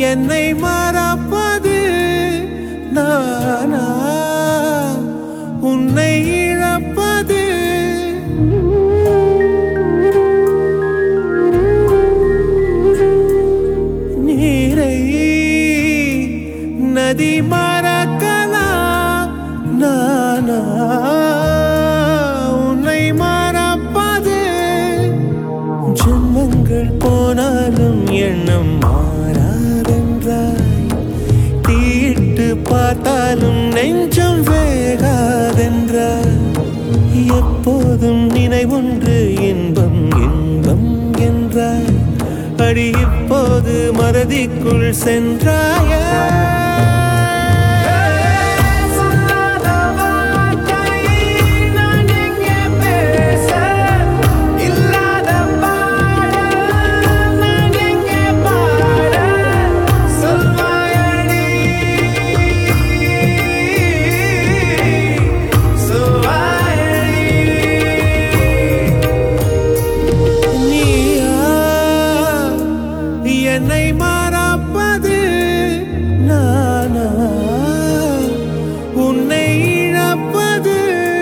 என்னை மறப்பது நானா உன்னை இழப்பது நீரை நதி மறக்கலாம் நானா உன்னை மறப்பது ஜென்மங்கள் போனாலும் எண்ணம் மாறாதென்றாய் தீட்டு பார்த்தாலும் நெஞ்சம் வேகாதென்றாய் எப்போதும் நினைவொன்று இன்பம் இன்பம் என்றாய் அடி இப்போது மறதிக்குள் சென்றாயே சொல்லாத வார்த்தை நான் எங்கே பேச இல்லாத பாடல் நான் எங்கே பாட சொல்வாயடி சொல்வாயடி நீயா என்னை மறப்பது நானா உன்னை இழப்பது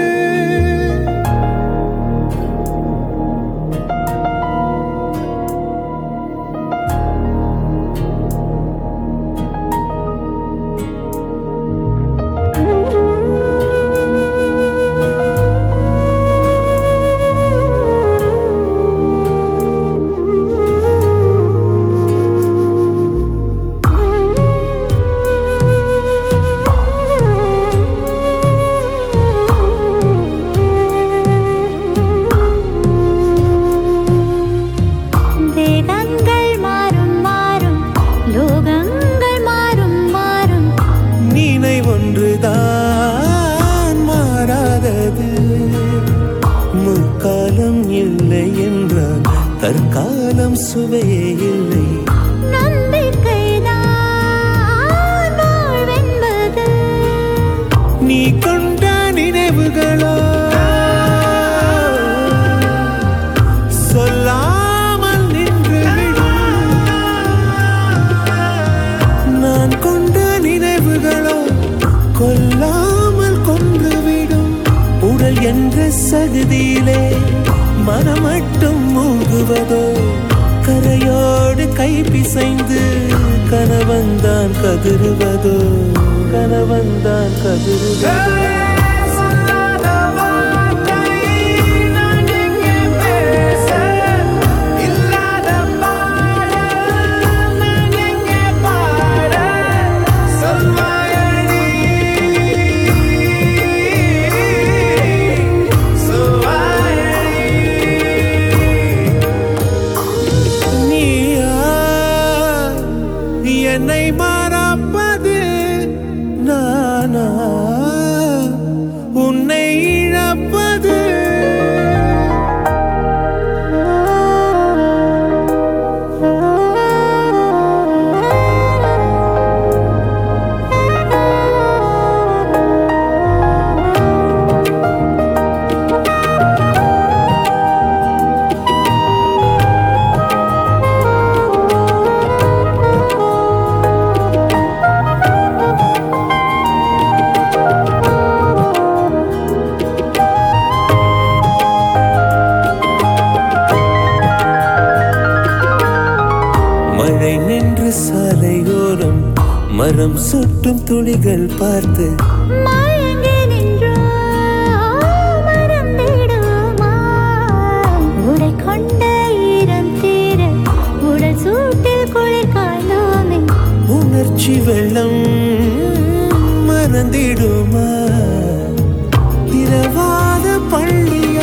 தேகங்கள் மாறும் மாறும் லோகங்கள் மாறும் மாறும் நினைவொன்றுதான் மாறாதது முற்காலம் இல்லை என்றால் தற்காலம் சுவையே இல்லை நம்பிக்கைதான் வாழ்வென்பது நீ கொண்ட நினைவுகளோ சொல்லாமல் நின்று நான் கொண்ட நினைவுகளோ கொல்லாமல் கொன்றுவிடும் உடல் என்ற சகுதியிலே மனம் மட்டும் மூழ்குவதோ கரையோடு கை பிசைந்து கணவன்தான் கதிருவதோ கணவன்தான் கதிருவதோ நீயா என்னை மறப்பது நானா உன்னை இழப்பது மழை நின்று சாலையோரம் மரம் சுட்டும் துளிகள் பார்த்து மயங்கி நின்றோ மறந்திடுமா உடை கொண்ட ஈரம் தீர உடல் சூட்டில் குளிர் காய்ந்தோமே உணர்ச்சி வெள்ளம் மறந்திடுமா இரவாத பள்ளி